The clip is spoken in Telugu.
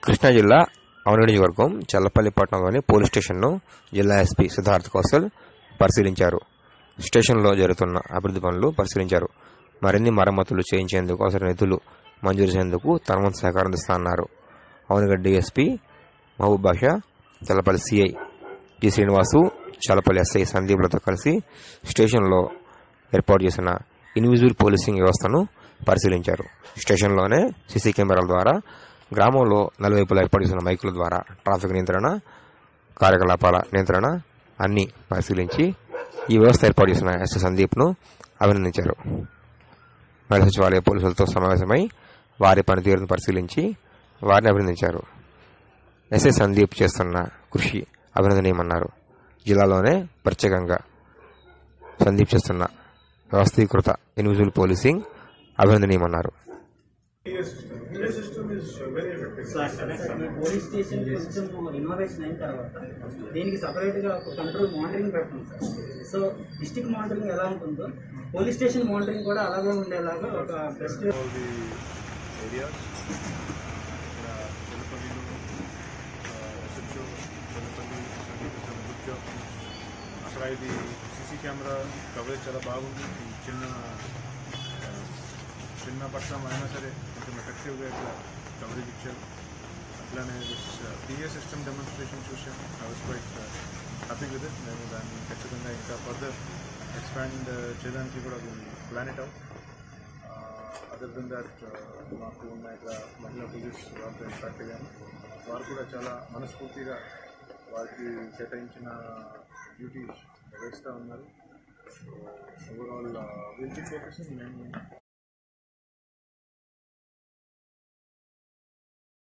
కృష్ణా జిల్లా అవనగడి నియోజకవర్గం చల్లపల్లి పట్టణంలోని పోలీస్ స్టేషన్ను జిల్లా ఎస్పీ సిద్ధార్థ్ కౌశల్ పరిశీలించారు స్టేషన్లో జరుగుతున్న అభివృద్ధి పనులు పరిశీలించారు మరిన్ని మరమ్మతులు చేయించేందుకు అవసర నిధులు మంజూరు చేసేందుకు తన వంతు సహకారం అందిస్తానన్నారు Avanigadda DSP Mahaboob Basha Challapalli CI G Srinivasu Challapalli SI సందీప్లతో కలిసి స్టేషన్లో ఏర్పాటు చేసిన ఇన్విజిబుల్ పోలీసింగ్ వ్యవస్థను పరిశీలించారు స్టేషన్లోనే సీసీ కెమెరాల ద్వారా గ్రామంలో నలువైపులా ఏర్పాటు చేసిన మైకుల ద్వారా ట్రాఫిక్ నియంత్రణ కార్యకలాపాల నియంత్రణ అన్ని పరిశీలించి ఈ వ్యవస్థ ఏర్పాటు చేసిన ఎస్ఐ సందీప్ను అభినందించారు మహిళా సచివాలయ పోలీసులతో సమావేశమై వారి పనితీరును పరిశీలించి వారిని అభినందించారు ఎస్ఐ సందీప్ చేస్తున్న కృషి అభినందనీయమన్నారు జిల్లాలోనే ప్రత్యేకంగా సందీప్ చేస్తున్న వ్యవస్థీకృత ఇన్విజిబుల్ పోలీసింగ్ అభినందనీయమన్నారు సార్ ఈ పోలీస్ స్టేషన్ కొంచెం ఇన్నోవేషన్ అయిన తర్వాత దీనికి సపరేట్గా ఒక కంట్రోల్ మానిటరింగ్ పెడతాం సార్ సో డిస్టిక్ మానిటరింగ్ ఎలా ఉంటుందో పోలీస్ స్టేషన్ మానిటరింగ్ కూడా అలాగే ఉండేలాగా ఒక best all the areas. Uh, Chelapalli, uh, SHO, Chelapalli, some good job. అక్కడ ఇది సీసీ కెమెరా కవరేజ్ చాలా బాగుంది ఈ చిన్న ఆ, చిన్న పట్టణం అయినా సరే కొంచెం ఎఫెక్టివ్గా ఇట్లా కవరేజ్ ఇచ్చారు అట్లానే పిఏ సిస్టమ్ డెమాన్స్ట్రేషన్ చూసాం I was quite happy with it మేము దాన్ని ఖచ్చితంగా ఇంకా ఫర్దర్ ఎక్స్పాండ్ చేయడానికి కూడా plan it out other than that మాకు ఉన్న ఇట్లా మహిళా పోలీస్ వారితో ఇంపాక్ట్ అయ్యాము వారు కూడా చాలా మనస్ఫూర్తిగా వారికి కేటాయించిన డ్యూటీ నిర్వహిస్తూ ఉన్నారు ఓవరాల్ విల్ బి ఫోకసింగ్ మేము